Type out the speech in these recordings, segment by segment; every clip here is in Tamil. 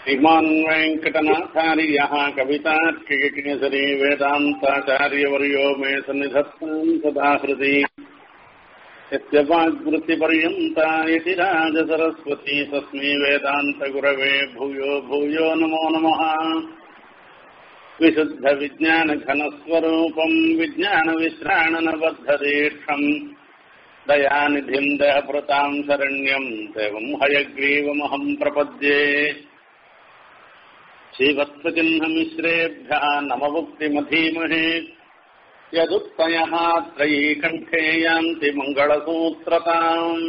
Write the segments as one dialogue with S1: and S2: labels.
S1: श्रीमान् वेङ्कटनाथार्यः कवितार्किककेसरी वेदान्ताचार्यवर्यो मे सन्निधत्ताम् सदा हृदि यस्य वाग्वृत्तिपर्यन्ता यति राजसरस्वती तस्मै वेदान्तगुरवे भूयो भूयो नमो नमः विशुद्धविज्ञानघनस्वरूपम् विज्ञानविश्राणनबद्धदीक्षम् दयानिधिम् दयभृताम् शरण्यम् देवम् हयग्रीवमहम् प्रपद्ये श्रीवत्सचिह्नमिश्रेभ्यः नममुक्तिमधीमहे यदुत्तयः त्रयी कण्ठे यान्ति மங்களசூத்திரதாம்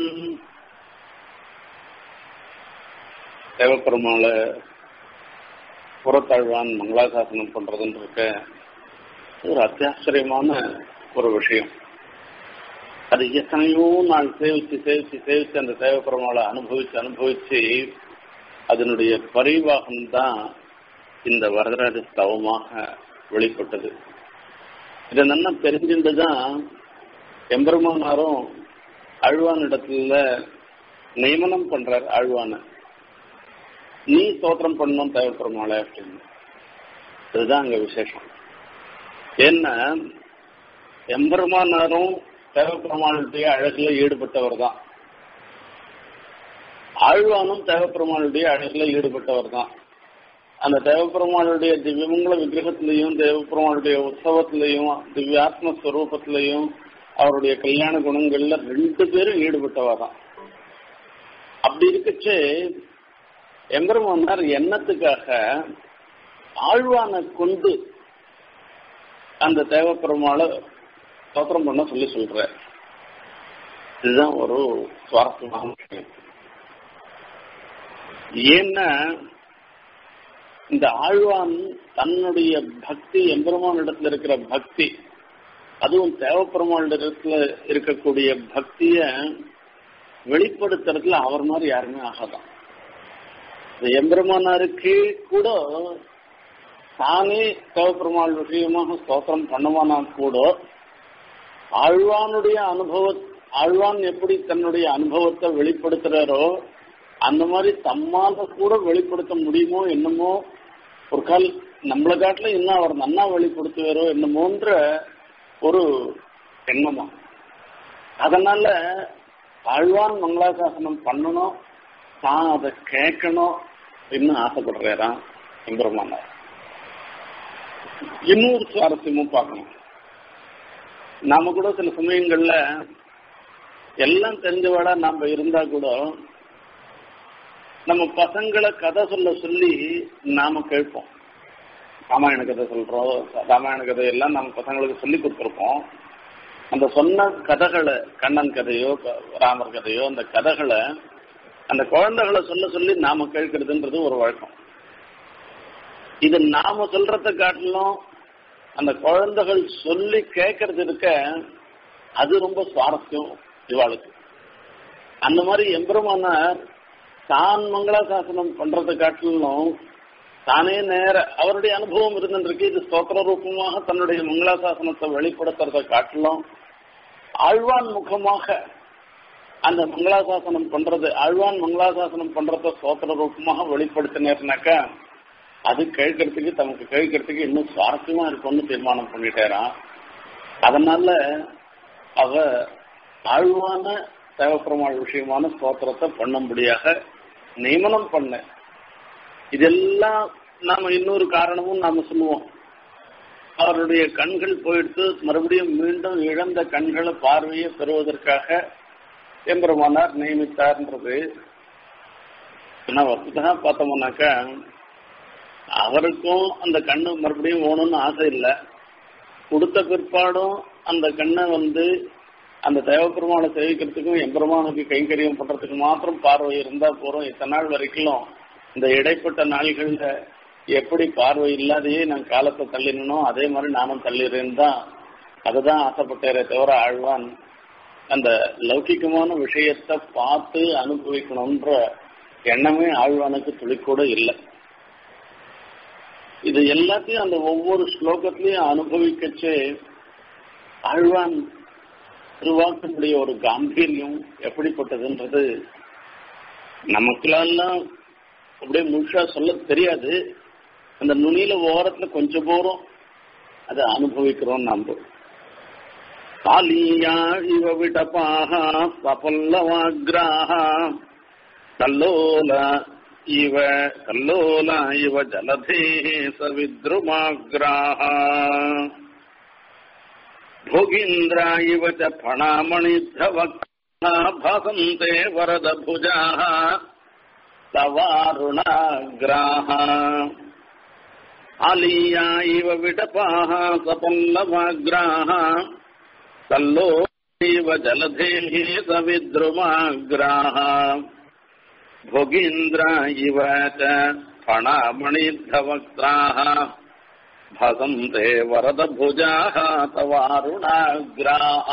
S1: தேவப்பெருமாளை புறத்தாழ்வான் மங்களாசாசனம் பண்றதுன்னு இருக்க ஒரு அத்தியாச்சரியமான ஒரு விஷயம் அது எத்தனையோ நாள் சேவிச்சு சேவிச்சு சேவிச்சு அந்த தேவப்பெருமாளை அனுபவிச்சு அனுபவிச்சு அதனுடைய பரிவாகம் தான் இந்த வரதராஜ ஸ்தவமாக வெளிப்பட்டது இதை நல்லா தெரிஞ்சுட்டு தான் எம்பெருமானாரும் அழ்வான் இடத்துல நியமனம் பண்றார் ஆழ்வான நீ ஸ்தோத்திரம் பண்ணணும் தேவைப்படுமாளே அப்படின்னு இதுதான் அங்க விசேஷம் ஏன்னா எம்பெருமானாரும் தேவப்பெருமாளுடைய அழகுல ஈடுபட்டவர் தான் ஆழ்வானும் தேவப்பெருமாளுடைய அழகுல ஈடுபட்டவர் தான் அந்த தேவப்பெருமாளுடைய திவ்யமங்கல விக்கிரகத்திலையும் தேவப்பெருமாளுடைய உற்சவத்திலையும் திவ்யாத்ம ஸ்வரூபத்திலையும் அவருடைய கல்யாண குணங்கள்ல ரெண்டு பேரும் ஈடுபட்டவா தான் அப்படி இருக்கச்சு எம்பெருமானார் எண்ணத்துக்காக ஆழ்வானை கொண்டு அந்த தேவப்பெருமாளை ஸ்தோத்திரம் பண்ண சொல்லி சொல்ற இதுதான் ஒரு சுவாரஸ்யமான விஷயம் ஏன்னா இந்த ஆழ்வான் தன்னுடைய பக்தி எம்பெருமான் இடத்துல இருக்கிற பக்தி அதுவும் தேவப்பெருமாள் இடத்துல இருக்கக்கூடிய பக்திய வெளிப்படுத்துறதுல அவர் மாதிரி யாருமே ஆகாதான் இந்த எம்பெருமானாருக்கு கூட தானே தேவப்பெருமாள் விஷயமாக ஸ்தோத்திரம் பண்ணுவானா கூட ஆழ்வானுடைய அனுபவ ஆழ்வான் எப்படி தன்னுடைய அனுபவத்தை வெளிப்படுத்துறாரோ அந்த மாதிரி தம்மால கூட வெளிப்படுத்த முடியுமோ என்னமோ ஒரு கால் நம்மளை காட்டில இன்னும் அவர் நன்னா வெளிப்படுத்துவாரோ என்னமோன்ற ஒரு எண்ணமா அதனால ஆழ்வான் மங்களாசாசனம் பண்ணணும் தான் அதை கேட்கணும் இன்னும் ஆசைப்படுறாராம் எம்பெருமானார் இன்னொரு சுவாரஸ்யமும் பார்க்கணும் நாம கூட சில சமயங்கள்ல எல்லாம் தெரிஞ்சவாடா நாம இருந்தா கூட நம்ம பசங்களை கதை சொல்ல சொல்லி நாம கேட்போம் ராமாயண கதை சொல்றோம் ராமாயண கதை எல்லாம் நம்ம பசங்களுக்கு சொல்லி கொடுத்துருப்போம் அந்த சொன்ன கதைகளை கண்ணன் கதையோ ராமர் கதையோ அந்த கதைகளை அந்த குழந்தைகளை சொல்ல சொல்லி நாம கேட்கறதுன்றது ஒரு வழக்கம் இது நாம சொல்றத காட்டிலும் அந்த குழந்தைகள் சொல்லி கேட்கறது இருக்க அது ரொம்ப சுவாரஸ்யம் இவாளுக்கு அந்த மாதிரி எம்பெருமானார் தான் மங்களாசாசனம் பண்றதை காட்டிலும் தானே நேர அவருடைய அனுபவம் இருந்துருக்கு இது ஸ்தோத்திர ரூபமாக தன்னுடைய மங்களாசாசனத்தை வெளிப்படுத்துறதை காட்டிலும் ஆழ்வான் முகமாக அந்த மங்களாசாசனம் பண்றது ஆழ்வான் மங்களாசாசனம் பண்றத ஸ்தோத்திர ரூபமாக வெளிப்படுத்தினேர்னாக்கா அது கேட்கறதுக்கு தமக்கு கேட்கறதுக்கு இன்னும் சுவாரஸ்யமா இருக்கும்னு தீர்மானம் பண்ணிட்டாராம் அதனால அவ ஆழ்வான தேவப்பெருமாள் விஷயமான ஸ்தோத்திரத்தை பண்ணும்படியாக நியமனம் பண்ண இதெல்லாம் நாம இன்னொரு காரணமும் நாம சொல்லுவோம் அவருடைய கண்கள் போயிடுத்து மறுபடியும் மீண்டும் இழந்த கண்களை பார்வையை பெறுவதற்காக எம்பெருமானார் நியமித்தார்ன்றது வசதியாக பார்த்தோம்னாக்கா அவருக்கும் அந்த கண்ணு மறுபடியும் ஓணும்னு ஆசை இல்லை கொடுத்த பிற்பாடும் அந்த கண்ணை வந்து அந்த தேவப்பெருமானை சேவிக்கிறதுக்கும் எம்பெருமானுக்கு கைங்கரியம் பண்றதுக்கு மாத்திரம் பார்வை இருந்தா போறோம் இத்தனை நாள் வரைக்கும் இந்த இடைப்பட்ட நாள்கள்ல எப்படி பார்வை இல்லாதையே நான் காலத்தை தள்ளினோ அதே மாதிரி நானும் தள்ளிடுறேன் தான் அதுதான் ஆசைப்பட்டேரே தவிர ஆழ்வான் அந்த லௌகிகமான விஷயத்தை பார்த்து அனுபவிக்கணும்ன்ற எண்ணமே ஆழ்வானுக்கு துளிக்கூட இல்லை இது எல்லாத்தையும் அந்த ஒவ்வொரு ஸ்லோகத்திலையும் அனுபவிக்கச்சே ஆழ்வான் திருவாக்கினுடைய ஒரு காம்பீரியம் எப்படிப்பட்டதுன்றது நமக்குலாம் அப்படியே முழுசா சொல்ல தெரியாது அந்த நுனியில ஓரத்துல கொஞ்சம் போறோம் அதை அனுபவிக்கிறோம் நாம காலியா இவ விடபாக சபல்லவாகிராக கல்லோல இவ கல்லோல இவ ஜலதே சவித்ருமாகிராக भोगीन्द्रा इव च फणामणिद्धवक्ता भासन्ते वरदभुजाः तवारुणाग्राः आलीया इव विटपाः सपल्लवाग्राः कल्लो इव जलधेः सविद्रुमाग्राः भोगीन्द्रा इव च फणामणिद्धवक्त्राः भसन्ते வரதபுஜாக தவாருணாகிராக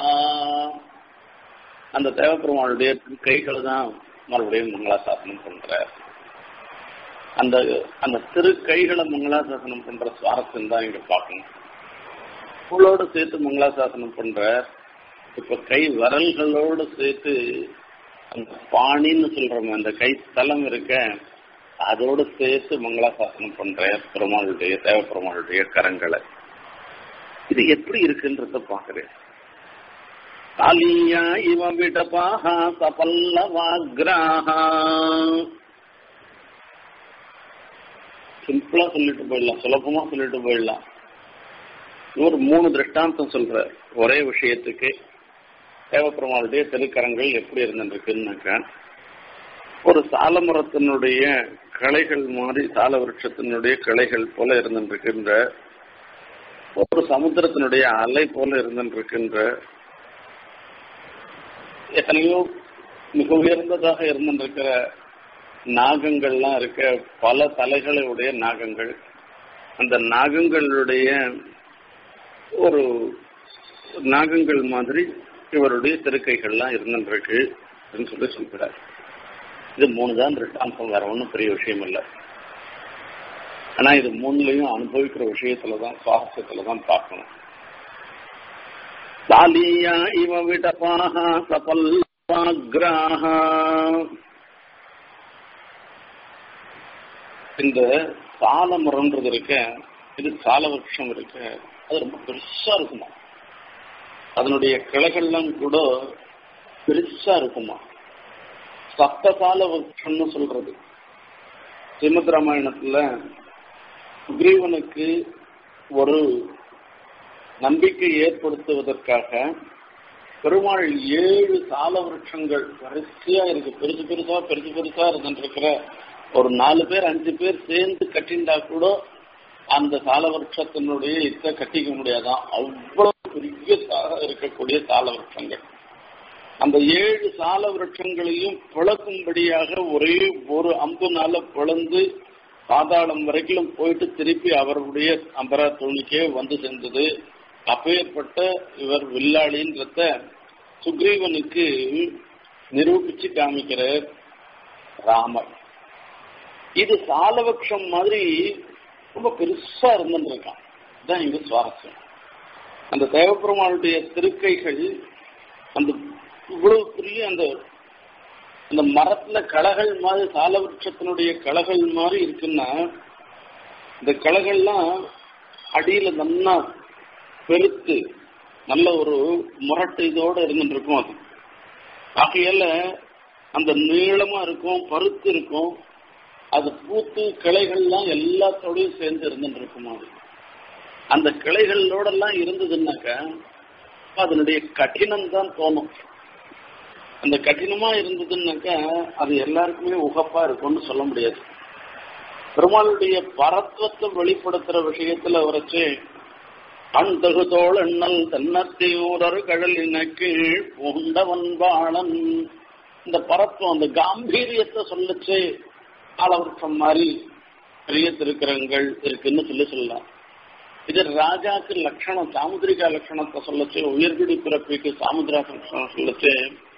S1: அந்த தேவப்பெருமாளுடைய கைகள் தான் மறுபடியும் மங்களாசாசனம் பண்ற அந்த அந்த திரு கைகளை மங்களாசாசனம் பண்ற சுவாரஸ்யம் தான் இங்க பார்க்கணும் புலோடு சேர்த்து மங்களாசாசனம் பண்ற இப்ப கை விரல்களோடு சேர்த்து அந்த பாணின்னு சொல்றோமே அந்த கை ஸ்தலம் இருக்க அதோடு சேர்த்து மங்களாசாசனம் பண்ற பெருமாளுடைய தேவ பெருமாளுடைய கரங்களை இது எப்படி இருக்குன்றத பாக்குறேன் காலியா இவ விடபாக சபல்லவாகிராக சிம்பிளா சொல்லிட்டு போயிடலாம் சுலபமா சொல்லிட்டு போயிடலாம் ஒரு மூணு திருஷ்டாந்தம் சொல்ற ஒரே விஷயத்துக்கு தேவப்பெருமாளுடைய திருக்கரங்கள் எப்படி இருந்துருக்குன்னாக்கா ஒரு சாலமரத்தினுடைய கிளைகள் மாதிரி சால விருட்சத்தினுடைய கிளைகள் போல இருந்துருக்கின்ற ஒரு சமுத்திரத்தினுடைய அலை போல இருந்துருக்கின்ற எத்தனையோ மிக உயர்ந்ததாக இருந்திருக்கிற நாகங்கள்லாம் இருக்க பல தலைகளை உடைய நாகங்கள் அந்த நாகங்களுடைய ஒரு நாகங்கள் மாதிரி இவருடைய திருக்கைகள்லாம் இருந்துருக்கு அப்படின்னு சொல்லி சொல்கிறார் இது மூணு தான் ரிட்டாம்சம் வேற ஒன்றும் பெரிய விஷயம் இல்லை ஆனா இது மூணுலையும் அனுபவிக்கிற விஷயத்துல தான் சுவாரஸ்யத்துல தான் பார்க்கணும் தாலியா இவ விடபாக சபல்வாகிராக இந்த சாலமரம்ன்றது இருக்க இது சால விருட்சம் இருக்கு அது ரொம்ப பெருசா இருக்குமா அதனுடைய கிளைகள்லாம் கூட பெருசா இருக்குமா சப்தகால விருட்சம்னு சொல்றது ஸ்ரீமத் ராமாயணத்துல சுக்ரீவனுக்கு ஒரு நம்பிக்கை ஏற்படுத்துவதற்காக பெருமாள் ஏழு சால விருட்சங்கள் வரிசையா இருக்கு பெருசு பெருசா பெருசு பெருசா இருந்துருக்கிற ஒரு நாலு பேர் அஞ்சு பேர் சேர்ந்து கட்டிண்டா கூட அந்த சால விருட்சத்தினுடைய இத்த கட்டிக்க முடியாதான் அவ்வளவு பெரிய இருக்கக்கூடிய சால விருட்சங்கள் அந்த ஏழு சால விருட்சங்களையும் பிளக்கும்படியாக ஒரே ஒரு அம்புனால பிளந்து பாதாளம் வரைக்கும் போயிட்டு திருப்பி அவருடைய அம்பரா தோணிக்கே வந்து சேர்ந்தது அப்பேற்பட்ட இவர் வில்லாளின்றத சுக்ரீவனுக்கு நிரூபிச்சு காமிக்கிற ராமர் இது சாலவக்ஷம் மாதிரி ரொம்ப பெருசா இருந்துருக்கான் இதுதான் இங்க சுவாரஸ்யம் அந்த தேவப்பெருமாளுடைய திருக்கைகள் அந்த இவ்வளவு பெரிய அந்த அந்த மரத்துல களைகள் மாதிரி சாலவருஷத்தினுடைய களைகள் மாதிரி இருக்குன்னா இந்த களைகள்லாம் அடியில நன்னா பெருத்து நல்ல ஒரு முரட்டு இதோட இருந்துட்டு இருக்கும் அது ஆகையால அந்த நீளமா இருக்கும் பருத்து இருக்கும் அது பூத்து கிளைகள்லாம் எல்லாத்தோடையும் சேர்ந்து இருந்துட்டு இருக்கும் அது அந்த கிளைகளோட எல்லாம் இருந்ததுன்னாக்கா அதனுடைய கடினம் தான் தோணும் அந்த கடினமா இருந்ததுன்னாக்கா அது எல்லாருக்குமே உகப்பா இருக்கும்னு சொல்ல முடியாது பெருமாளுடைய பரத்வத்தை வெளிப்படுத்துற விஷயத்துல வரைச்சு அந்தகுதோள் எண்ணல் தென்னத்தியூரர் கடலின கீழ் பூண்டவன் பாளன் இந்த பரத்துவம் அந்த காம்பீரியத்தை சொல்லுச்சு ஆலவருஷம் மாதிரி பெரிய திருக்கரங்கள் இருக்குன்னு சொல்லி சொல்லலாம் இது ராஜாக்கு லட்சணம் சாமுதிரிகா லட்சணத்தை சொல்லச்சு உயர்குடி பிறப்பிக்கு சாமுதிரா லட்சணம் சொல்லச்சு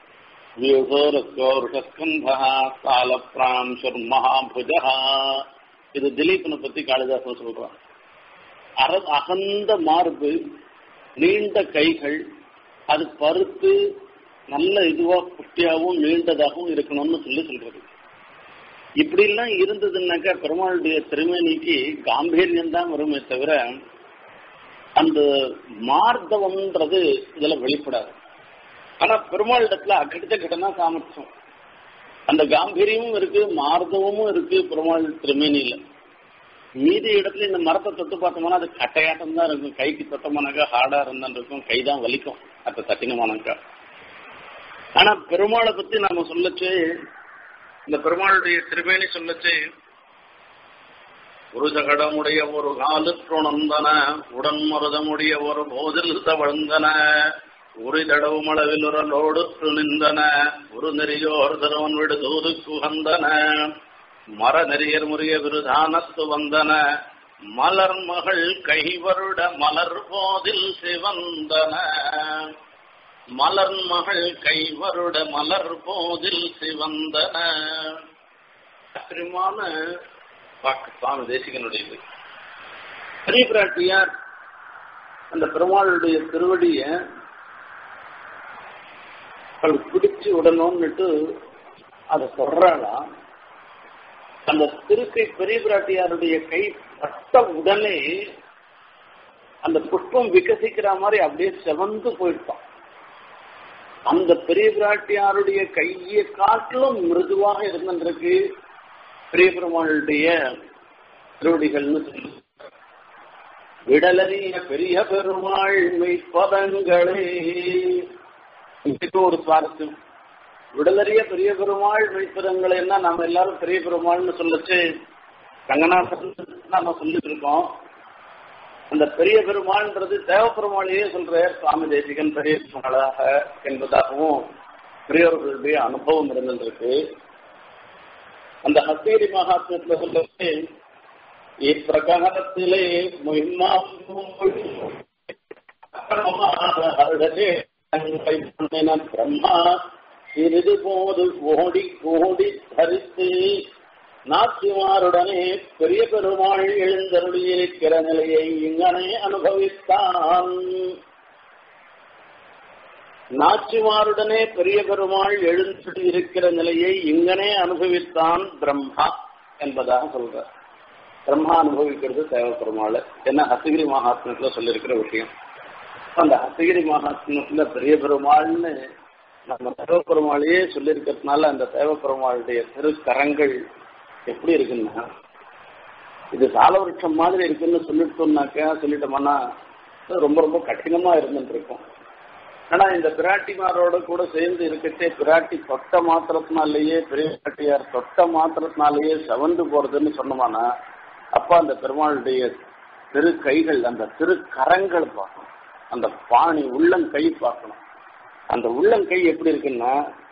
S1: மகாபுஜா இது திலீபனை பத்தி காளிதாசன் சொல்றான் அர அகந்த மார்பு நீண்ட கைகள் அது பருத்து நல்ல இதுவா குட்டியாகவும் நீண்டதாகவும் இருக்கணும்னு சொல்லி சொல்றது இப்படி எல்லாம் இருந்ததுன்னாக்கா பெருமாளுடைய திருமேனிக்கு காம்பீரியம் தான் வருமே தவிர அந்த மார்த்தவம்ன்றது இதுல வெளிப்படாது ஆனா பெருமாள் இடத்துல அக்கிட்ட கிட்டனா சாமர்த்தியம் அந்த காம்பீரியமும் இருக்கு மார்த்தவமும் இருக்கு பெருமாள் திருமேனியில மீதி இடத்துல இந்த மரத்தை தொட்டு பார்த்தோம்னா அது கட்டையாட்டம் தான் இருக்கும் கைக்கு தொட்டோம்னாக்கா ஹார்டா இருந்தான் இருக்கும் கை தான் வலிக்கும் அதை தட்டினோம்னாக்கா ஆனா பெருமாளை பத்தி நாம சொல்லச்சு இந்த பெருமாளுடைய திருமேனி சொல்லச்சு ஒரு சகடமுடைய ஒரு காலு துணந்தன உடன் மருதமுடைய ஒரு போதில் தவழ்ந்தன ஒரு தடவும் அளவில் உரலோடு நின்றன ஒரு நெறியோர் தருவன் விடு தூது குகந்தன மர நெறியர் முறிய விருதானத்து வந்தன மலர் மகள் கைவருட மலர் போதில் சிவந்தன மலர் மகள் கைவருட மலர் போதில் சிவந்தன ஆச்சரியமான வாக்கு சுவாமி தேசிகனுடையது பெரிய பிராட்டியார் அந்த பெருமாளுடைய திருவடிய அவள் பிடிச்சு விடணும்னுட்டு அதை சொல்றாளாம் அந்த திருக்கை பெரிய பிராட்டியாருடைய கை பட்ட உடனே அந்த புஷ்பம் விகசிக்கிற மாதிரி அப்படியே செவந்து போயிட்டான் அந்த பெரிய பிராட்டியாருடைய கையை காட்டிலும் மிருதுவாக இருந்திருக்கு பெரிய பெருமாளுடைய திருவடிகள்னு சொல்லி விடலறிய பெரிய பெருமாள் மெய்ப்பதங்களே இதுக்கு ஒரு சுவாரஸ்யம் விடலறிய பெரிய பெருமாள் மெய்ப்பதங்களேன்னா நம்ம எல்லாரும் பெரிய பெருமாள்னு சொல்லச்சு ரங்கநாதன் நம்ம சொல்லிட்டு இருக்கோம் அந்த பெரிய பெருமாள்ன்றது தேவப்பெருமாளையே சொல்ற சுவாமி தேசிகன் பெரிய பெருமாளாக என்பதாகவும் பெரியவர்களுடைய அனுபவம் இருந்திருக்கு அந்த ஹஸ்தேரி மகாத்மத்துல சொல்லி இப்பிரகாரத்திலே பிரம்மா சிறிது போது ஓடி ஓடி தரித்து நாச்சிமாருடனே பெரிய பெருமாள் எழுந்தருளியிருக்கிற நிலையை இங்கனே அனுபவித்தான் நாச்சிமாருடனே பெரிய பெருமாள் எழுந்து இருக்கிற நிலையை இங்கனே அனுபவித்தான் பிரம்மா என்பதாக சொல்ற பிரம்மா அனுபவிக்கிறது தேவ பெருமாள் என்ன ஹசகிரி மகாத்மத்துல சொல்லியிருக்கிற விஷயம் அந்த ஹசகிரி மகாத்மத்துல பெரிய பெருமாள்னு நம்ம தேவ பெருமாளையே சொல்லியிருக்கிறதுனால அந்த தேவ பெருமாளுடைய திருக்கரங்கள் எப்படி இருக்குன்னா இது சாலவிருஷம் மாதிரி இருக்குன்னு சொல்லிட்டோம்னாக்கா சொல்லிட்டோம்னா ரொம்ப ரொம்ப கடினமா இருந்துட்டு இருக்கும் ஆனா இந்த பிராட்டிமாரோட கூட சேர்ந்து இருக்கட்டே பிராட்டி தொட்ட மாத்திரத்தினாலேயே பெரிய பிராட்டியார் தொட்ட மாத்திரத்தினாலேயே செவந்து போறதுன்னு சொன்னோம்னா அப்ப அந்த பெருமாளுடைய திரு கைகள் அந்த திரு கரங்கள் பார்க்கணும் அந்த பாணி உள்ளங்கை பார்க்கணும் அந்த உள்ளங்கை எப்படி இருக்குன்னா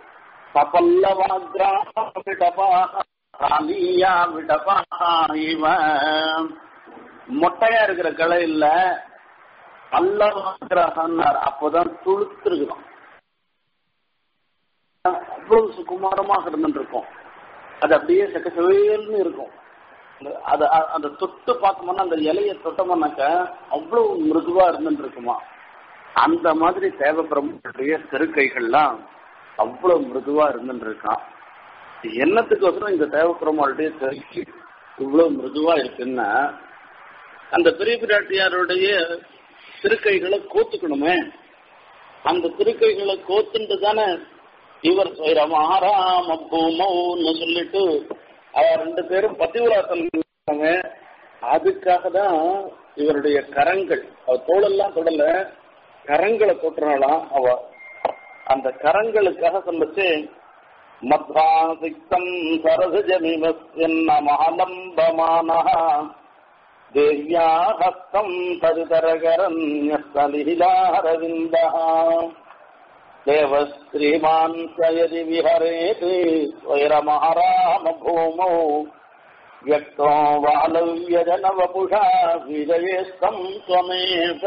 S1: மொட்டையா இருக்கிற கலை இல்ல அல்லவாகிறார் அப்போதான் துளுத்திருக்கிறோம் அவ்வளவு சுகுமாரமாக இருந்துருக்கும் அது அப்படியே செக்கசவேல்னு இருக்கும் அது அந்த தொட்டு பார்க்கணும்னா அந்த இலையை தொட்டோம்னாக்க அவ்வளவு மிருதுவா இருந்துட்டு இருக்குமா அந்த மாதிரி தேவப்பிரமுடைய திருக்கைகள்லாம் அவ்வளவு மிருதுவா இருந்துட்டு இருக்கான் என்னத்துக்கோசரம் இந்த தேவப்பிரமாளுடைய திருக்கை இவ்வளவு மிருதுவா இருக்குன்னா அந்த பெரிய பிராட்டியாருடைய திருக்கைகளை கோத்துக்கணுமே அந்த திருக்கைகளை கோத்துட்டு தானே இவர் மகாராம பூமௌன்னு சொல்லிட்டு அவ ரெண்டு பேரும் பதிவிராசன் அதுக்காக தான் இவருடைய கரங்கள் அவ தோளெல்லாம் தொடல கரங்களை தொட்டுறாளாம் அவ அந்த கரங்களுக்காக சொல்லச்சு மத்வாசிக்தம் சரசஜமிவஸ்யன்ன மகாலம்பமான தேவ்யா ஹஸ்தம் தருதரகரண்யஸ்தலிலாரவிந்தா தேவஸ்ரீமான் சயதி விஹரேத் வைரமஹராம பூமௌ வியக்தோ வாலவ்யஜனவபுஷா விஜயஸ்தம் துவமேவ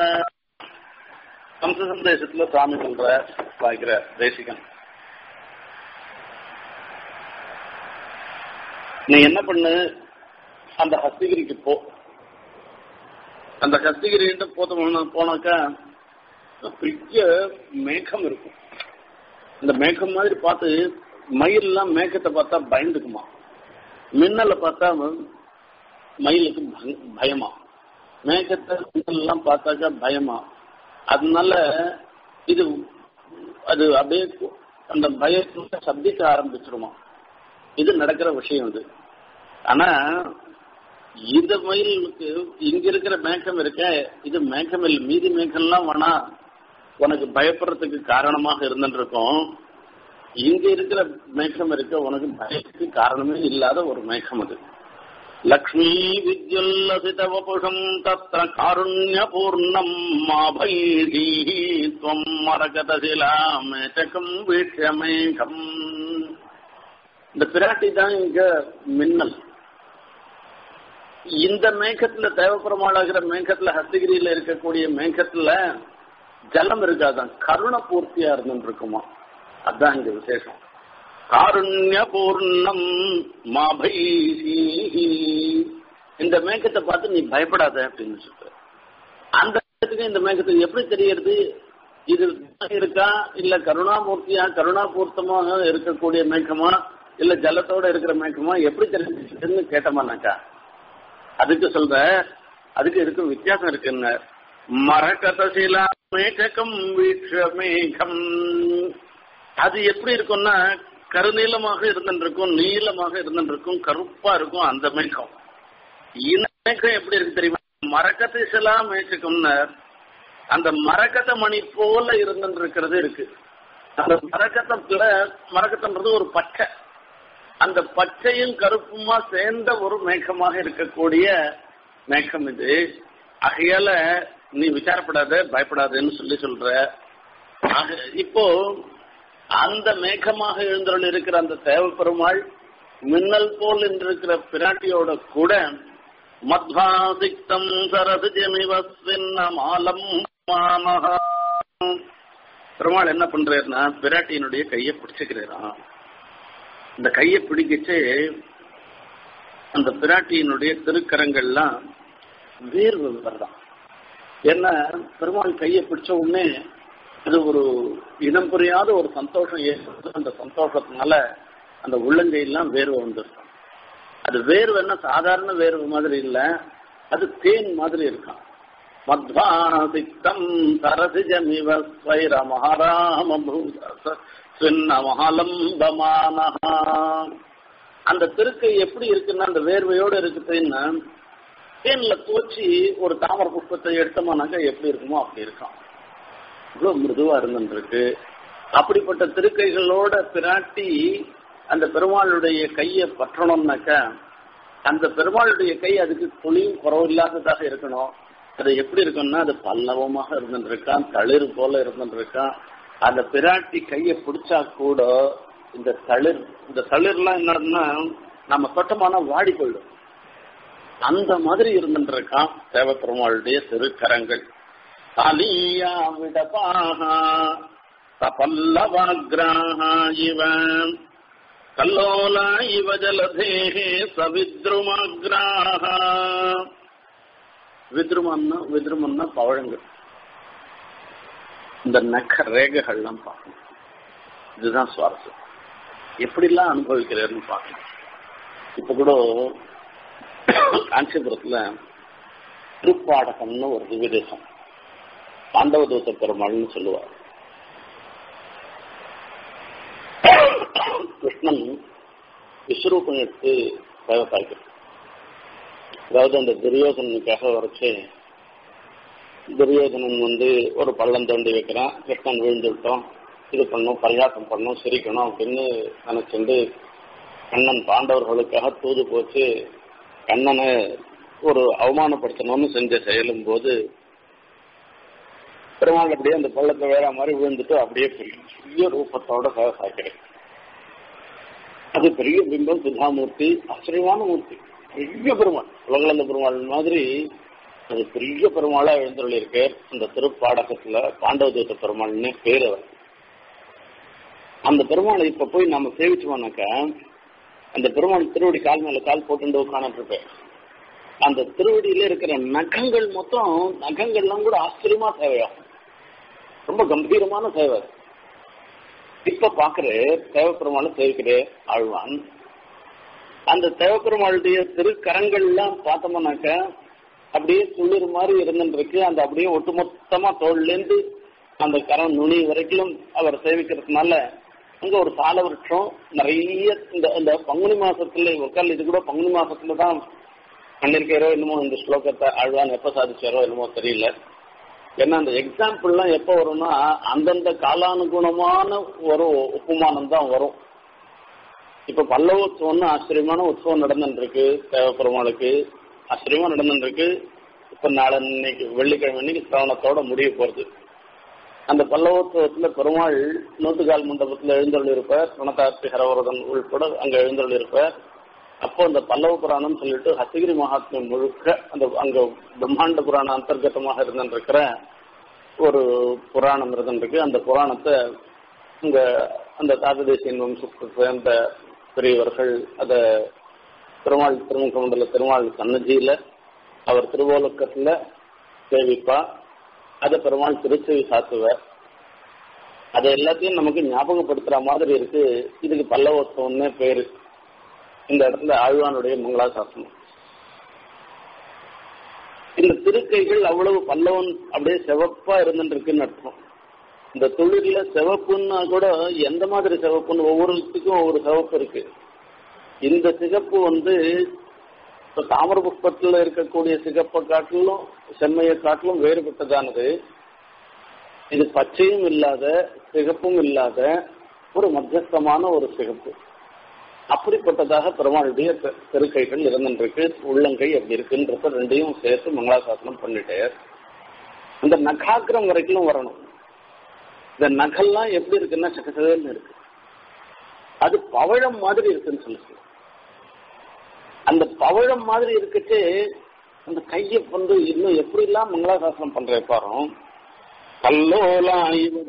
S1: கம்ச சந்தேசத்துல சுவாமி சொல்ற வாய்க்கிற தேசிகன் நீ என்ன பண்ணு அந்த ஹஸ்திகிரிக்கு போ அந்த ஹஸ்திகிரி போத்த போனாக்கா பெரிய மேகம் இருக்கும் இந்த மேகம் மாதிரி பார்த்து மயிலெல்லாம் மேகத்தை பார்த்தா பயந்துக்குமா மின்னலை பார்த்தா மயிலுக்கு பய- பயமா மேகத்தை மின்னல்லாம் பார்த்தாக்கா பயமா அதனால இது அது அப்படியே அந்த பயத்துல சப்திக்க ஆரம்பிச்சிருமா இது நடக்கிற விஷயம் இது ஆனா இந்த மயிலுக்கு இங்க இருக்கிற மேகம் இருக்க இது மேகம் இல்லை மீதி மேகம்லாம் வேணா உனக்கு பயப்படுறதுக்கு காரணமாக இருந்துருக்கும் இங்க இருக்கிற மேகம் இருக்க உனக்கு பயத்துக்கு காரணமே இல்லாத ஒரு மேகம் அது லக்ஷ்மீ வித்யுல்லசித வபுஷம் தத்ர காருண்யபூர்ணம் மாபைஹி துவம் மரகதசிலா மேச்சகம் வீட்ச மேகம் இந்த பிராட்டி தான் இங்க மின்னல் இந்த மேகத்துல தேவப்பெருமாளாகிற மேகத்துல ஹஸ்தகிரியில இருக்கக்கூடிய மேகத்துல ஜலம் இருக்காதான் கருண பூர்த்தியா இருந்துட்டு இருக்குமா அதான் இங்க விசேஷம் காருண்ய பூர்ணம் மாபைஹி இந்த மேகத்தை பார்த்து நீ பயப்படாத அப்படின்னு சொல்ற அந்த மேகத்துக்கு இந்த மேகத்துக்கு எப்படி தெரியறது இது இருக்கா இல்ல கருணாமூர்த்தியா கருணாபூர்த்தமாக இருக்கக்கூடிய மேகமா இல்ல ஜலத்தோட இருக்கிற மேகமா எப்படி தெரிஞ்சுன்னு கேட்டோமானாக்கா அதுக்கு சொல்ற அதுக்கு இதுக்கு வித்தியாசம் இருக்குன்னு மரகதசிலா மேகம் வீட்ச மேகம் அது எப்படி இருக்கும்னா கருநீளமாக இருந்துருக்கும் நீளமாக இருந்துருக்கும் கருப்பா இருக்கும் அந்த மேகம் இந்த மேகம் எப்படி இருக்கு தெரியுமா மரகதிசலா மேகம்னு அந்த மரகத மணி போல இருந்துருக்கிறது இருக்கு அந்த மரகத்தத்துல மரகத்தன்றது ஒரு பச்சை அந்த பச்சையும் கருப்புமா சேர்ந்த ஒரு மேகமாக இருக்கக்கூடிய மேகம் இது ஆகையால நீ விசாரப்படாத பயப்படாதன்னு சொல்லி சொல்ற ஆக, இப்போ அந்த மேகமாக எழுந்தருள் இருக்கிற அந்த தேவ பெருமாள் மின்னல் போல் இருக்கிற பிராட்டியோட கூட மத்வாசிக்தம் சரது ஜமிவஸ்வின்னமாலம் மாமஹா பெருமாள் என்ன பண்றாருன்னா பிராட்டியினுடைய கையை பிடிச்சுக்கிறாராம் இந்த கையை பிடிக்கச்சு அந்த பிராட்டியினுடைய திருக்கரங்கள்லாம் வேர்வு வருதான் ஏன்னா பெருமாள் கையை பிடிச்ச உடனே அது ஒரு இனம் புரியாத ஒரு சந்தோஷம் ஏற்படுது அந்த சந்தோஷத்தினால அந்த உள்ளங்கையெல்லாம் வேர்வை வந்துருக்கும் அது வேர்வை என்ன சாதாரண வேர்வை மாதிரி இல்ல அது தேன் மாதிரி இருக்கான் மத்வாசிக்தம் சரசிஜமிவ ஸ்வைர மகாராம சின்ன மகாலம்பமானஹா அந்த திருக்கை எப்படி இருக்குன்னா அந்த வேர்வையோட இருக்குதுன்னா தேன்ல தோச்சி ஒரு தாமர புஷ்பத்தை எடுத்தோம்னாக்கா எப்படி இருக்குமோ அப்படி இருக்கும் இவ்வளவு மிருதுவா இருந்துருக்கு அப்படிப்பட்ட திருக்கைகளோட பிராட்டி அந்த பெருமாளுடைய கையை பற்றணும்னாக்கா அந்த பெருமாளுடைய கை அதுக்கு துளியும் குறவில்லாததாக இருக்கணும் அது எப்படி இருக்கும்னா அது பல்லவமாக இருந்துருக்கான் தளிர் போல இருந்துருக்கான் அந்த பிராட்டி கையை பிடிச்சா கூட இந்த தளிர் இந்த தளிர்லாம் என்னன்னா நம்ம தொட்டமான வாடி போயிடும் அந்த மாதிரி இருந்துருக்கான் தேவ பெருமாளுடைய திருக்கரங்கள் காலியா விடபாக சபல்லவாகிராக இவ கல்லோலா இவ ஜலதேகே சவித்ருமக்ராக வித்ருமன்னா வித்ருமன்னா பவழங்கள் இந்த நக்க ரேகைகள்லாம் பார்க்கணும் இதுதான் சுவாரஸ்யம் எப்படிலாம் அனுபவிக்கிறாருன்னு பார்க்கணும் இப்ப கூட காஞ்சிபுரத்துல திருப்பாடகம்னு ஒரு திவ்யதேசம் பாண்டவதூத்த பெருமாள்னு சொல்லுவார் கிருஷ்ணன் விஸ்வரூபம் எடுத்து சேவை சாய்க்கிறார் அதாவது அந்த துரியோதனனுக்காக வரைச்சு துரியோதனன் வந்து ஒரு பள்ளம் தோண்டி வைக்கிறான் கிருஷ்ணன் விழுந்து விட்டோம் இது பண்ணும் பரிகாசம் பண்ணும் சிரிக்கணும் அப்படின்னு நினைச்சுண்டு கண்ணன் பாண்டவர்களுக்காக தூது போச்சு கண்ணனை ஒரு அவமானப்படுத்தணும்னு செஞ்ச செயலும் போது பெருமாள் அப்படியே அந்த பள்ளத்தை வேற மாதிரி விழுந்துட்டு அப்படியே பெரிய ரூபத்தோட சேவை சாய்க்கிறேன் அது பெரிய பிம்பம் சுதாமூர்த்தி ஆச்சரியமான மூர்த்தி பெரிய பெருமாள் உலகளந்த பெருமாள் மாதிரி அது பெரிய பெருமாளா எழுந்துள்ள இருக்கு அந்த திருப்பாடகத்துல பாண்டவதூத்த பெருமாள்னு பேர் அவர் அந்த பெருமாளை இப்ப போய் நம்ம சேவிச்சோம்னாக்கா அந்த பெருமாள் திருவடி கால் மேல கால் போட்டு உட்காந்துட்டு இருப்பேன் அந்த திருவடியில இருக்கிற நகங்கள் மொத்தம் நகங்கள்லாம் கூட ஆச்சரியமா தேவையாகும் ரொம்ப கம்பீரமான சேவை அது. இப்ப பாக்குற தேவ பெருமாளை சேவிக்கிறே ஆழ்வான் அந்த தேவப்பெருமாளுடைய திருக்கரங்கள்லாம் பார்த்தோம்னாக்க அப்படியே துளிர் மாதிரி இருந்துருக்கு அந்த அப்படியே ஒட்டுமொத்தமா தோல்லேருந்து அந்த கரம் நுனி வரைக்கும் அவர் சேவிக்கிறதுனால அங்க ஒரு சால விருட்சம் நிறைய இந்த இந்த பங்குனி மாசத்துல உட்கால் இது கூட பங்குனி மாசத்துல தான் பண்ணிருக்காரோ என்னமோ இந்த ஸ்லோகத்தை ஆழ்வான் எப்ப சாதிச்சாரோ என்னமோ தெரியல ஏன்னா அந்த எக்ஸாம்பிள்லாம் எப்ப வரும்னா அந்தந்த காலானுகுணமான ஒரு உப்புமானம் தான் வரும் இப்ப பல்லவ உற்சவம்னு ஆச்சரியமான உற்சவம் நடந்துருக்கு தேவப்பெருமாளுக்கு ஆச்சரியமா நடந்துருக்கு இப்ப நாளை இன்னைக்கு வெள்ளிக்கிழமை இன்னைக்கு சிரவணத்தோட முடிய போறது அந்த பல்லவோத்சவத்துல பெருமாள் நூத்துக்கால் மண்டபத்துல எழுந்தருள் இருப்பார் பிரணதார்த்தி ஹரவரதன் உள்பட அங்க எழுந்தருள் இருப்பார் அப்போ அந்த பல்லவ புராணம் சொல்லிட்டு ஹசகிரி மகாத்மியம் முழுக்க அந்த அங்க பிரம்மாண்ட புராண அந்தர்கதமாக இருந்திருக்கிற ஒரு புராணம் இருந்திருக்கு அந்த புராணத்தை இங்க அந்த தாததேசியன் வம்சத்தை சேர்ந்த பெரியவர்கள் அத பெருமாள் திருமுக மண்டல திருமாள் சன்னதியில அவர் திருவோலக்கத்துல சேவிப்பா அதை பெருமாள் திருச்செவி சாத்துவார் அது எல்லாத்தையும் நமக்கு ஞாபகப்படுத்துற மாதிரி இருக்கு இதுக்கு பல்லவோத்சவம்னே பேரு இந்த இடத்துல ஆழ்வானுடைய மங்களாசாசனம் இந்த திருக்கைகள் அவ்வளவு பல்லவன் அப்படியே செவப்பா இருந்துருக்குன்னு அர்த்தம் இந்த தொழில சிவப்புன்னா கூட எந்த மாதிரி சிவப்புன்னு ஒவ்வொருத்துக்கும் ஒவ்வொரு சிவப்பு இருக்கு இந்த சிகப்பு வந்து இப்ப தாமர புஷ்பத்துல இருக்கக்கூடிய சிகப்பை காட்டிலும் செம்மையை காட்டிலும் வேறுபட்டதானது இது பச்சையும் இல்லாத சிகப்பும் இல்லாத ஒரு மத்தியஸ்தமான ஒரு சிகப்பு அப்படிப்பட்டதாக பெருமாளுடைய தெருக்கைகள் இருந்துருக்கு உள்ளங்கை அப்படி இருக்குன்றத ரெண்டையும் சேர்த்து மங்களாசாசனம் பண்ணிட்டு அந்த நகாக்கிரம் வரைக்கும் வரணும் இந்த நகல்லாம் எப்படி இருக்குன்னா சக்கசவேல்னு இருக்கு அது பவழம் மாதிரி இருக்குன்னு சொல்லுது அந்த பவழம் மாதிரி இருக்குச்சு அந்த கையை வந்து இன்னும் எப்படி எல்லாம் மங்களாசாசனம் பண்ற பாரும் கல்லோலாயுதலதே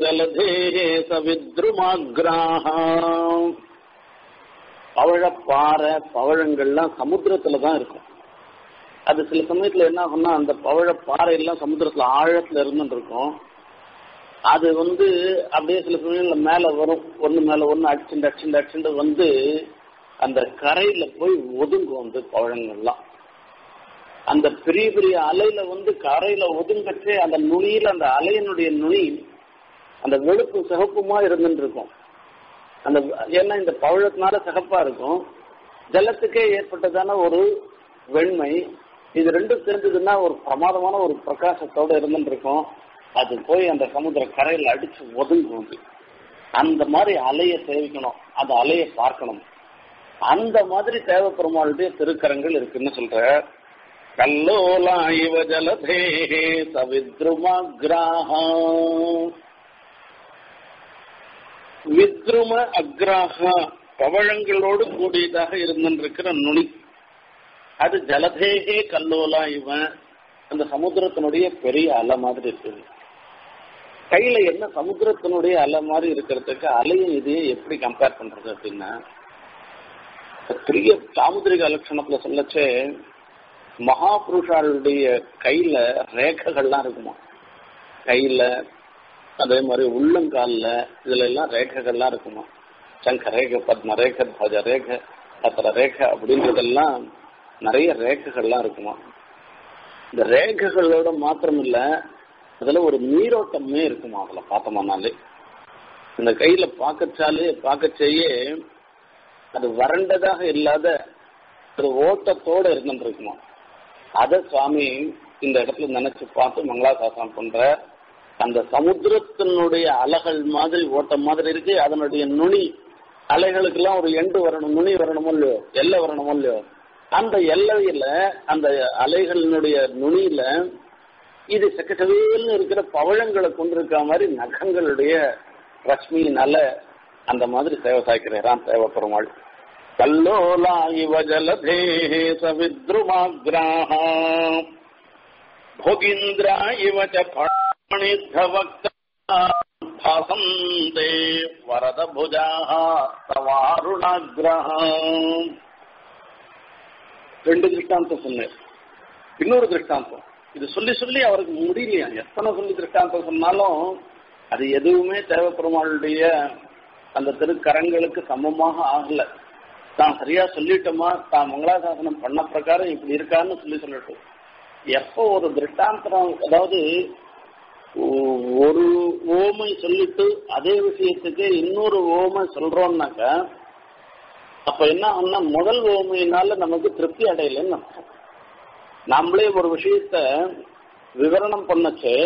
S1: சவித்ருமாகிராஹம் பவழப்பாறை பவழங்கள்லாம் சமுத்திரத்துல தான் இருக்கும் அது சில சமயத்துல என்ன ஆகும்னா அந்த பவழப்பாறை எல்லாம் சமுத்திரத்துல ஆழத்துல இருந்துட்டு இருக்கும் அது வந்து அப்படியே சில சமயங்கள்ல மேல வரும் ஒண்ணு மேல ஒண்ணு அடிச்சுண்டு அடிச்சுண்டு அடிச்சுண்டு வந்து அந்த கரையில போய் ஒதுங்கும் அந்த பழங்கள்லாம் அந்த பெரிய பெரிய அலையில வந்து கரையில ஒதுங்கச்சே அந்த நுனியில அந்த அலையினுடைய நுனி அந்த வெளுப்பு சிகப்புமா இருந்துட்டு இருக்கும் அந்த ஏன்னா இந்த பவழத்தினால சிகப்பா இருக்கும் ஜலத்துக்கே ஏற்பட்டதான ஒரு வெண்மை இது ரெண்டும் சேர்ந்ததுன்னா ஒரு பிரமாதமான ஒரு பிரகாசத்தோட இருந்துட்டு இருக்கும் அது போய் அந்த சமுத்திர கரையில் அடிச்சு ஒதுங்கும் அந்த மாதிரி அலையை சேவிக்கணும் அந்த அலையை பார்க்கணும் அந்த மாதிரி தேவப்பெருமாளுடைய திருக்கரங்கள் இருக்குன்னு சொல்ற கல்லோலா இவ ஜலதே சவித்ருமக்ராஹம் வித்ரும அக்ராஹா பவழங்களோடு கூடியதாக இருந்திருக்கிற நுனி அது ஜலதேகே கல்லோலா இவன் அந்த சமுத்திரத்தினுடைய பெரிய அலை மாதிரி இருக்குது கையில என்ன சமுத்திரத்தினுடைய அலை மாதிரி இருக்கிறதுக்கு அலையும் இதையும் எப்படி கம்பேர் பண்றது அப்படின்னா பெரிய சாமுதிரிக லட்சணத்துல சொல்லச்சே மகாபுருஷாளுடைய கையில ரேகைகள்லாம் இருக்குமா கையில அதே மாதிரி உள்ளங்கால்ல இதுல எல்லாம் ரேகைகள்லாம் இருக்குமா சங்க ரேகை பத்ம ரேகை பஜ ரேகை பத்திர ரேகை அப்படின்றதெல்லாம் நிறைய ரேகைகள்லாம் இருக்குமா இந்த ரேகைகளோட மாத்திரம் இல்ல அதுல ஒரு நீரோட்டமே இருக்குமா அதுல பார்த்தோம்னாலே இந்த கையில பார்க்கச்சாலே பார்க்கச்சேயே அது வறண்டதாக இல்லாத ஒரு ஓட்டத்தோட இருந்துட்டு இருக்குமா அத சுவாமி இந்த இடத்துல நினைச்சு பார்த்து மங்களாசாசனம் பண்ற அந்த சமுத்திரத்தினுடைய அலைகள் மாதிரி ஓட்டம் மாதிரி இருக்கு அதனுடைய நுனி அலைகளுக்கெல்லாம் ஒரு எண்டு வரணும் நுனி வரணுமோ இல்லையோ எல்லை வரணுமோ இல்லையோ அந்த எல்லையில அந்த அலைகளினுடைய நுனியில இது செக்கச்சவேல்னு இருக்கிற பவழங்களை கொண்டிருக்க மாதிரி நகங்களுடைய ரஷ்மியினால அந்த மாதிரி சேவை சாய்க்கிறாராம் தேவப்பெருமாள் கல்லோலா இவ ஜலதே சவித்ருமாகிராஹ भोगीन्द्रा इव च फणिद्धवक्तासन्ते वरदभुजाः तवारुणाग्रहाम् ரெண்டு திருஷ்டாந்தம் சொன்னேன் இன்னொரு திருஷ்டாந்தம் இது சொல்லி சொல்லி அவருக்கு முடியலையா எத்தனை சொல்லி திருஷ்டாந்தம் சொன்னாலும் அது எதுவுமே தேவப்பெருமாளுடைய அந்த திருக்கரங்களுக்கு சமமாக ஆகல தான் சரியா சொல்லிட்டோமா தான் மங்களாசாசனம் பண்ண பிரகாரம் இப்படி இருக்கான்னு சொல்லி சொல்லட்டும் எப்போ ஒரு திருஷ்டாந்தரம் அதாவது ஒரு ஓமை சொல்லிட்டு அதே விஷயத்துக்கு இன்னொரு ஓமை சொல்றோம்னாக்க அப்ப என்ன ஆகும்னா முதல் ஓமையினால நமக்கு திருப்தி அடையலன்னு அர்த்தம் நம்மளே ஒரு விஷயத்த விவரணம் பண்ணச்சு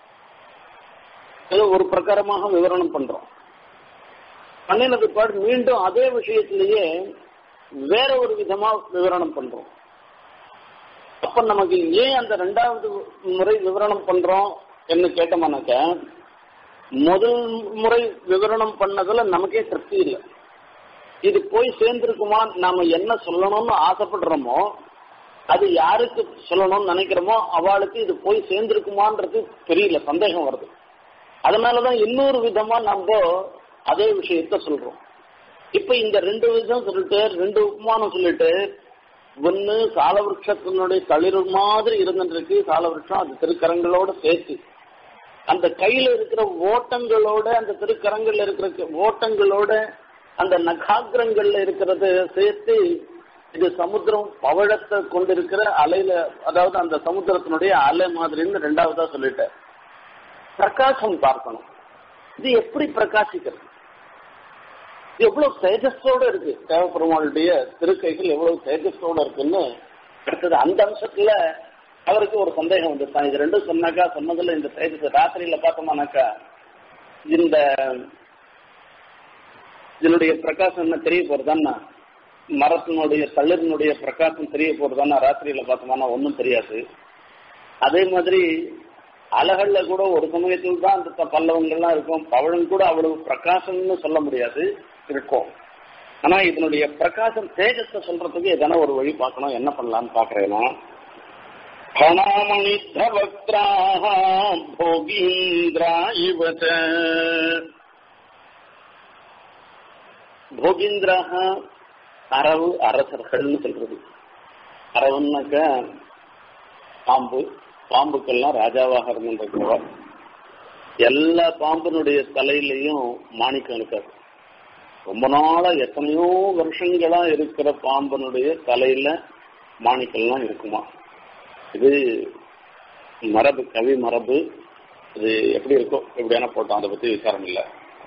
S1: ஏதோ ஒரு பிரகாரமாக விவரணம் பண்றோம் பண்ணினது பாடு மீண்டும் அதே விஷயத்திலேயே வேற ஒரு விதமா விவரணம் பண்றோம் அப்ப நமக்கு ஏன் அந்த ரெண்டாவது முறை விவரணம் பண்றோம் என்று கேட்டோம்னாக்க முதல் முறை விவரணம் பண்ணதுல நமக்கே திருப்தி இல்லை இது போய் சேர்ந்திருக்குமா நாம என்ன சொல்லணும்னு ஆசைப்படுறோமோ அது யாருக்கு சொல்லணும்னு நினைக்கிறோமோ அவளுக்கு இது போய் சேர்ந்திருக்குமான்றது தெரியல சந்தேகம் வருது அதனாலதான் இன்னொரு விதமா நம்ம அதே விஷயத்த சொல்றோம் இப்ப இந்த ரெண்டு விதம் சொல்லிட்டு ரெண்டு உபமானம் சொல்லிட்டு ஒன்னு சாலவிருஷத்தினுடைய தளிர் மாதிரி இருந்துருக்கு சாலவிருஷம் அது திருக்கரங்களோட சேர்த்து அந்த கையில இருக்கிற ஓட்டங்களோட அந்த திருக்கரங்கள்ல இருக்கிற ஓட்டங்களோட அந்த நகாகிரங்கள்ல இருக்கிறத சேர்த்து இது சமுத்திரம் பவழத்தை கொண்டிருக்கிற அலையில அதாவது அந்த சமுத்திரத்தினுடைய அலை மாதிரின்னு ரெண்டாவதா சொல்லிட்டேன் பிரகாசம் பார்க்கணும் இது எப்படி பிரகாசிக்கிறது எவ்வளவு தேஜஸோட இருக்கு தேவப்பெருமாளுடைய திருக்கைகள் எவ்வளவு தேஜஸோட இருக்குன்னு அடுத்தது அந்த அம்சத்துல அவருக்கு ஒரு சந்தேகம் வந்துருச்சான் இது ரெண்டும் சொன்னாக்கா சொன்னதுல இந்த தேஜஸ் ராத்திரியில பார்த்தோம்னாக்கா இந்த இதனுடைய பிரகாசம் என்ன தெரிய போறதான்னா மரத்தினுடைய தளிரினுடைய பிரகாசம் தெரிய போறதான்னா ராத்திரியில பார்த்தோம்னா ஒன்றும் தெரியாது அதே மாதிரி அலகல்ல கூட ஒரு சமயத்தில் தான் அந்த பல்லவங்கள்லாம் இருக்கும் பவழம் கூட அவ்வளவு பிரகாசம்னு சொல்ல முடியாது இருக்கும் ஆனா இதனுடைய பிரகாசம் தேஜத்தை சொல்றதுக்கு எதனா ஒரு வழி பார்க்கணும் என்ன பண்ணலாம்னு பாக்குறேன்னா கணாமணி தவக்ராக போகீந்திரா இவச்ச போகீந்திராக அரவு அரசர்கள்னு சொல்றது அரவுன்னாக்க பாம்பு பாம்புக்கெல்லாம் ராஜாவாக இருந்திருக்கிறவர் எல்லா பாம்பினுடைய தலையிலையும் மாணிக்கம் இருக்காது ரொம்ப நாளா எத்தனையோ வருஷங்களா இருக்கிற பாம்பனுடைய தலையில மாணிக்கம்லாம் இருக்குமா இது மரபு கவி மரபு இது எப்படி இருக்கோ எப்படியான போட்டோம் அதை பத்தி விசாரம் இல்லை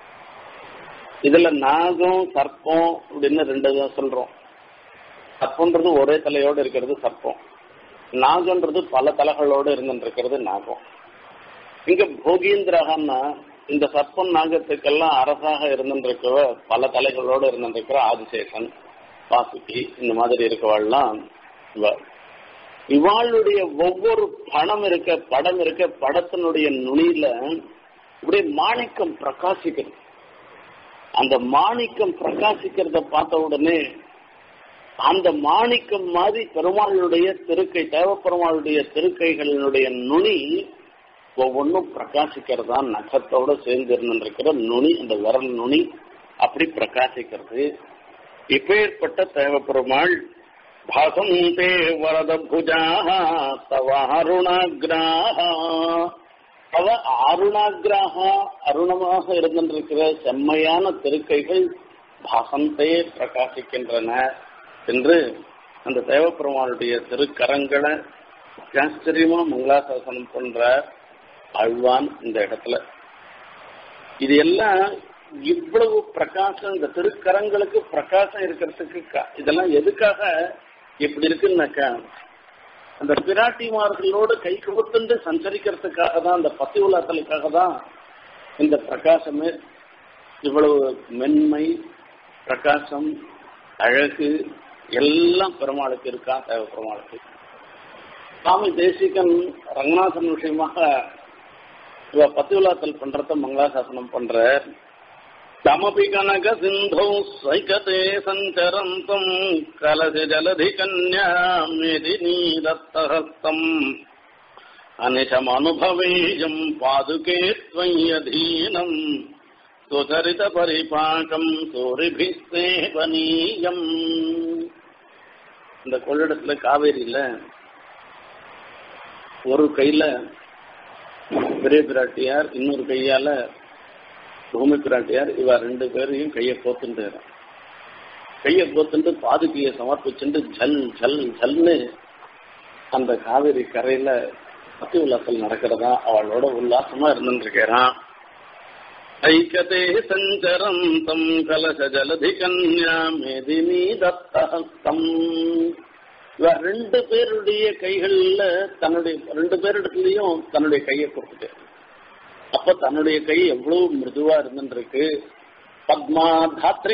S1: இதுல நாகம் சர்ப்பம் அப்படின்னு ரெண்டு தான் சொல்றோம் சர்ப்பன்றது ஒரே தலையோட இருக்கிறது சர்ப்பம் நாகன்றது பல தலைகளோடு இருந்துருக்கிறது நாகம் இங்க போகீந்திரகன்னா இந்த சர்ப்பம் நாகத்துக்கெல்லாம் அரசாக இருந்துருக்கவ பல தலைகளோடு இருந்துருக்கிற ஆதிசேஷன் வாசுகி இந்த மாதிரி இருக்கவாள்லாம் இவ இவாளுடைய ஒவ்வொரு பணம் இருக்க படம் இருக்க படத்தினுடைய நுனியில இப்படியே மாணிக்கம் பிரகாசிக்கிறது அந்த மாணிக்கம் பிரகாசிக்கிறத பார்த்த உடனே அந்த மாணிக்கம் மாதிரி பெருமாளுடைய திருக்கை தேவப்பெருமாளுடைய திருக்கைகளினுடைய நுனி ஒவ்வொன்றும் பிரகாசிக்கிறதா நகத்தோட சேர்ந்து இருந்திருக்கிற நுனி அந்த விரல் நுனி அப்படி பிரகாசிக்கிறது இப்பேற்பட்ட தேவப்பெருமாள் பாசம் தே வரத புஜாக தவ அருணாகிராக அவ அருணாகிராக அருணமாக இருந்திருக்கிற செம்மையான திருக்கைகள் பாசந்தே பிரகாசிக்கின்றன என்று அந்த தேவப்பெருமானுடைய திருக்கரங்களை ஆச்சரியமா மங்களாசாசனம் பண்ற அழ்வான் இந்த இடத்துல இது எல்லாம் இவ்வளவு பிரகாசம் இந்த திருக்கரங்களுக்கு பிரகாசம் இருக்கிறதுக்கு இதெல்லாம் எதுக்காக இப்படி இருக்குன்னாக்கா அந்த பிராட்டிமார்களோடு கை குபத்துண்டு சஞ்சரிக்கிறதுக்காக தான் அந்த பத்தி உலாத்தலுக்காக தான் இந்த பிரகாசமே இவ்வளவு மென்மை பிரகாசம் அழகு எல்லாம் பெருமாளுக்கு இருக்கா தேவ பெருமாளுக்கு சுவாமி தேசிகன் ரங்கநாதன் விஷயமாக இவ பத்திவிழாத்தல் பண்றத மங்களாசாசனம் பண்ற தமபி கனக சிந்தோ சைகதே சஞ்சரந்தம் கலசி ஜலதி கன்யா மேதினி தத்தஹஸ்தம் அனிஷமனுபவேயம் பாதுகே त्वय्यधीनम् சுதரித பரிபாகம் சூரிபிஸ்தேவனீயம் இந்த கொள்ளிடத்துல காவேரியில ஒரு கையில பெரிய பிராட்டியார் இன்னொரு கையால பூமி பிராட்டியார் இவ ரெண்டு பேரையும் கையை கோத்துட்டு கையை கோத்துண்டு பாதுகையை சமர்ப்பிச்சுட்டு ஜல் ஜல் ஜல்னு அந்த காவிரி கரையில பத்தி உல்லாசல் நடக்கிறதா அவளோட உல்லாசமா இருந்துருக்கிறான் ஐக்கதே சஞ்சரம் தம் கலச ஜலதி கன்யா மேதினி தத்தஹஸ்தம் இவ ரெண்டு பேருடைய கைகள்ல தன்னுடைய ரெண்டு பேரிடத்துலயும் தன்னுடைய கையை கொடுத்துட்டு அப்ப தன்னுடைய கை எவ்வளவு மிருதுவா இருந்துருக்கு பத்மா தாத்ரி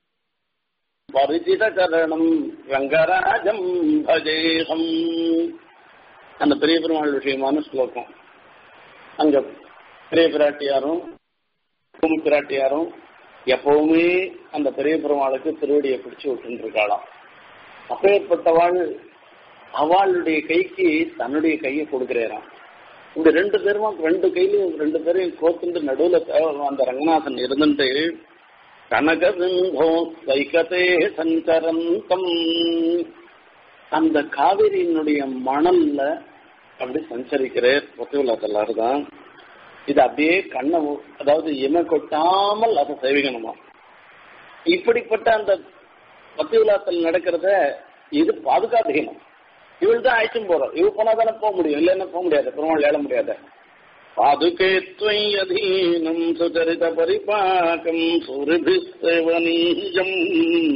S1: பரிஜித கரணம் ரங்கராஜம் பஜேகம் அந்த பெரிய பெருமாள் விஷயமான ஸ்லோகம் அங்க பெரிய பிராட்டியாரும் பூமி பிராட்டியாரும் எப்பவுமே அந்த பெரிய பெருமாளுக்கு திருவடியை பிடிச்சு விட்டு இருக்காளாம் அப்பேற்பட்டவாள் அவளுடைய கைக்கு தன்னுடைய கையை கொடுக்கிறாராம் இந்த ரெண்டு பேரும் ரெண்டு கையிலையும் ரெண்டு பேரையும் கோத்துண்டு நடுவுல அந்த ரங்கநாதன் இருந்துட்டு கனக சிந்தோ வைகதே சஞ்சரந்தம் அந்த காவிரியினுடைய மணல்ல அப்படி சஞ்சரிக்கிறார் ஒத்துவில்லாத்தல்லாரு தான் இது அப்படியே கண்ணை அதாவது இமை கொட்டாமல் அதை சேவிக்கணுமா இப்படிப்பட்ட அந்த பத்து விழாத்தில் நடக்கிறத இது பாதுகாத்துக்கணும் இவள் தான் அழைச்சும் போறோம் இவ போனா தானே போக முடியும் இல்லைன்னா போக முடியாது பெருமாள் ஏழ முடியாது பாதுகே துவயதீனம் சுச்சரித பரிபாக்கம் சூரியபிஸ்தவனீயம்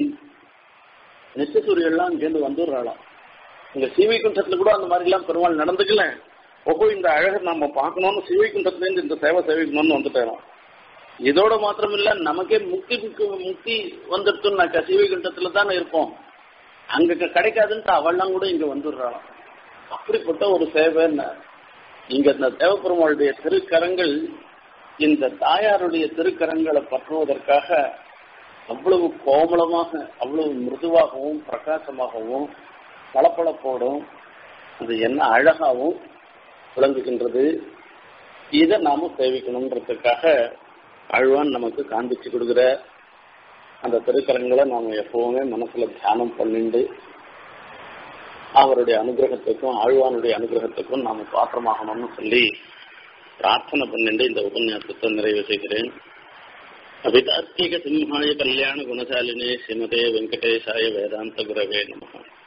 S1: நிச்சசூரியெல்லாம் இங்கேருந்து வந்துடுறாளாம் இங்க சீவைக்குண்டத்துல கூட அந்த மாதிரி எல்லாம் பெருமாள் நடந்துக்கல ஓஹோ இந்த அழகை நம்ம பார்க்கணும்னு சீவைக்குண்டத்துல இருந்து இந்த சேவை சேவிக்கணும்னு வந்துட்டோம் இதோட மாத்திரம் இல்ல நமக்கே முக்தி முக்தி வந்துடுச்சுன்னாக்கா சீவைகுண்டத்துல தானே இருப்போம் அங்க கிடைக்காதுன்ட்டு அவள்லாம் கூட இங்க வந்துடுறாளாம் அப்படிப்பட்ட ஒரு சேவைன்னு இங்க இந்த தேவப்பெருமாளுடைய திருக்கரங்கள் இந்த தாயாருடைய திருக்கரங்களை பற்றுவதற்காக அவ்வளவு கோமளமாக அவ்வளவு மிருதுவாகவும் பிரகாசமாகவும் பளபளப்போடும் அது என்ன அழகாகவும் விளங்குகின்றது இதை நாம சேவிக்கணுன்றதுக்காக அழ்வான் நமக்கு காண்பிச்சு கொடுக்குற அந்த திருக்கரங்களை நாம எப்பவுமே மனசுல தியானம் பண்ணிண்டு அவருடைய அனுகிரகத்துக்கும் ஆழ்வானுடைய அனுகிரகத்துக்கும் நாம பாத்திரமாகணும்னு சொல்லி பிரார்த்தனை பண்ணிட்டு இந்த உபன்யாசத்தை நிறைவு செய்கிறேன் அபிதார்த்திக சிம்ஹாய கல்யாண குணசாலினே ஸ்ரீமதே வெங்கடேசாய வேதாந்த குரவே நமகா